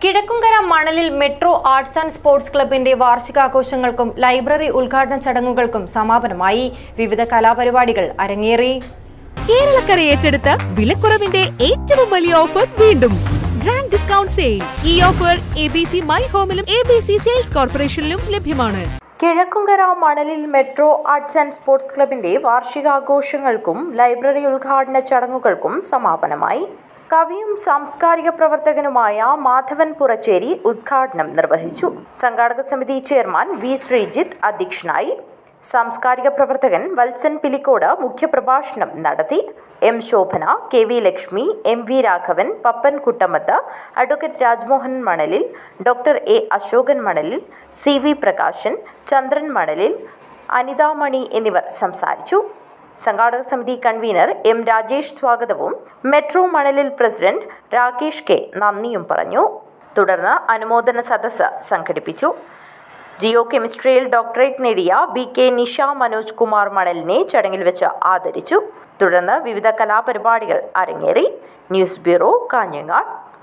കിഴക്കുംകര മണലിൽ metro arts and sports ക്ലബിന്റെ വാർഷികാഘോഷങ്ങൾക്കും library ഉദ്ഘാടന ചടങ്ങുകൾക്കും സമാപനമായി വിവിധ കലാപരിപാടികൾ അരങ്ങേറി കേരളക്കര ഏറ്റെടുത്ത വിലക്കുറവിന്റെ ഏറ്റവും വലിയ ഓഫർ വീണ്ടും ഗ്രാൻഡ് ഡിസ്കൗണ്ട് സെയിൽ ഈ offer A B C my ഹോമിലും എ ബി സി സെയിൽസ് കോർപ്പറേഷനിലും ലഭ്യമാണ് കിഴക്കുംകര മണലിൽ മെട്രോ ആർട്സ് ആൻഡ് സ്പോർട്സ് ക്ലബിന്റെ വാർഷികാഘോഷങ്ങൾക്കും ലൈബ്രറി ഉദ്ഘാടന ചടങ്ങുകൾക്കും സമാപനമായി കവിയും സാംസ്കാരിക പ്രവർത്തകനുമായ മാധവൻ പുറച്ചേരി ഉദ്ഘാടനം നിർവഹിച്ചു സംഘാടക സമിതി ചെയർമാൻ വി ശ്രീജിത്ത് അധ്യക്ഷനായി സാംസ്കാരിക പ്രവർത്തകൻ വത്സൻ പിലിക്കോട് മുഖ്യപ്രഭാഷണം നടത്തി M Shobhana K V Lakshmi M V Raghavan Pappan Kuttamath advocate Rajmohan Manalil doctor A Ashokan മണലിൽ സി വി പ്രകാശൻ ചന്ദ്രൻ മണലിൽ അനിതാമണി എന്നിവർ സംസാരിച്ചു സംഘാടക സമിതി കൺവീനർ എം രാജേഷ് സ്വാഗതവും മെട്രോ മണലിൽ പ്രസിഡന്റ് രാകേഷ് കെ നന്ദിയും പറഞ്ഞു തുടർന്ന് അനുമോദന സദസ്സ് സംഘടിപ്പിച്ചു ജിയോ കെമിസ്ട്രിയിൽ ഡോക്ടറേറ്റ് നേടിയ ബി കെ നിഷ മനോജ് കുമാർ മണലിനെ ചടങ്ങിൽ വെച്ച് ആദരിച്ചു തുടർന്ന് വിവിധ കലാപരിപാടികൾ അരങ്ങേറി ന്യൂസ് ബ്യൂറോ കാഞ്ഞങ്ങാട്